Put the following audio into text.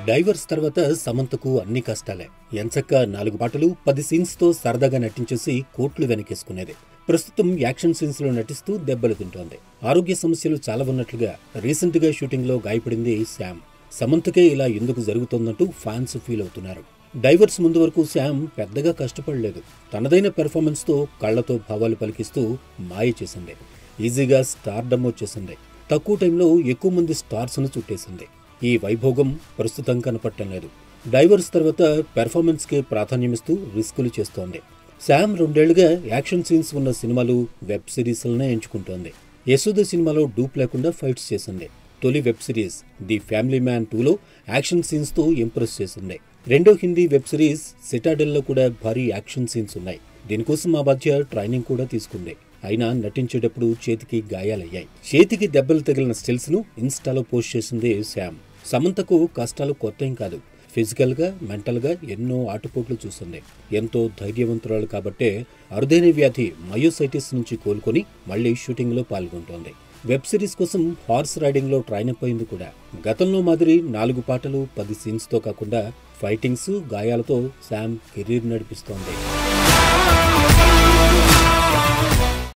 divorce తర్వాత సమంతకు అన్ని కష్టాలే ఎంచక్క నాలుగు పాటలు పది సీన్స్ తో సరదాగా నటించేసి కోట్లు వెనకేసుకునేది ప్రస్తుతం యాక్షన్ సీన్స్ లో నటిస్తూ దెబ్బలు తింటోంది ఆరోగ్య సమస్యలు చాలా ఉన్నట్లుగా రీసెంట్ గా షూటింగ్ లో గాయపడింది శామ్ సమంతకే ఇలా ఎందుకు జరుగుతోందంటూ ఫ్యాన్స్ ఫీల్ అవుతున్నారు డైవర్స్ ముందు వరకు శామ్ పెద్దగా కష్టపడలేదు తనదైన పెర్ఫార్మెన్స్ తో కళ్లతో భావాలు పలికిస్తూ మాయ చేసింది ఈజీగా స్టార్డమ్ వచ్చేసింది తక్కువ టైంలో ఎక్కువ మంది స్టార్స్ ను చుట్టేసింది ఈ వైభోగం ప్రస్తుతం కనపడటం లేదు డైవర్స్ తర్వాత పెర్ఫార్మెన్స్ కి ప్రాధాన్యమిస్తూ రిస్కులు చేస్తోంది శామ్ రెండేళ్లుగా యాక్షన్ సీన్స్ ఉన్న సినిమాలు వెబ్ సిరీస్లనే ఎంచుకుంటోంది యశోద సినిమాలో డూప్ లేకుండా ఫైట్స్ చేసింది తొలి web series the family man టూలో యాక్షన్ సీన్స్ తో ఇంప్రెస్ చేసింది రెండో హిందీ వెబ్ సిరీస్ సిటాడెల్లో కూడా భారీ యాక్షన్ సీన్స్ ఉన్నాయి దీనికోసం ఆ మధ్య ట్రైనింగ్ కూడా తీసుకుంది అయినా నటించేటప్పుడు చేతికి గాయాలయ్యాయి చేతికి దెబ్బలు తగిలిన స్టిల్స్ ను ఇన్స్టాలో పోస్ట్ చేసింది శామ్ సమంతకు కష్టాలు కొత్తేం కాదు ఫిజికల్ గా మెంటల్ గా ఎన్నో ఆటుపోట్లు చూసింది ఎంతో ధైర్యవంతురాలు కాబట్టే అరుదైన వ్యాధి మయోసైటిస్ నుంచి కోలుకొని మళ్లీ షూటింగ్ లో పాల్గొంటోంది వెబ్ సిరీస్ కోసం హార్స్ రైడింగ్ లో ట్రైన్ అయిపోయింది కూడా గతంలో మాదిరి నాలుగు పాటలు పది సీన్స్ తో కాకుండా ఫైటింగ్స్ గాయాలతో శామ్ కెరీర్ నడిపిస్తోంది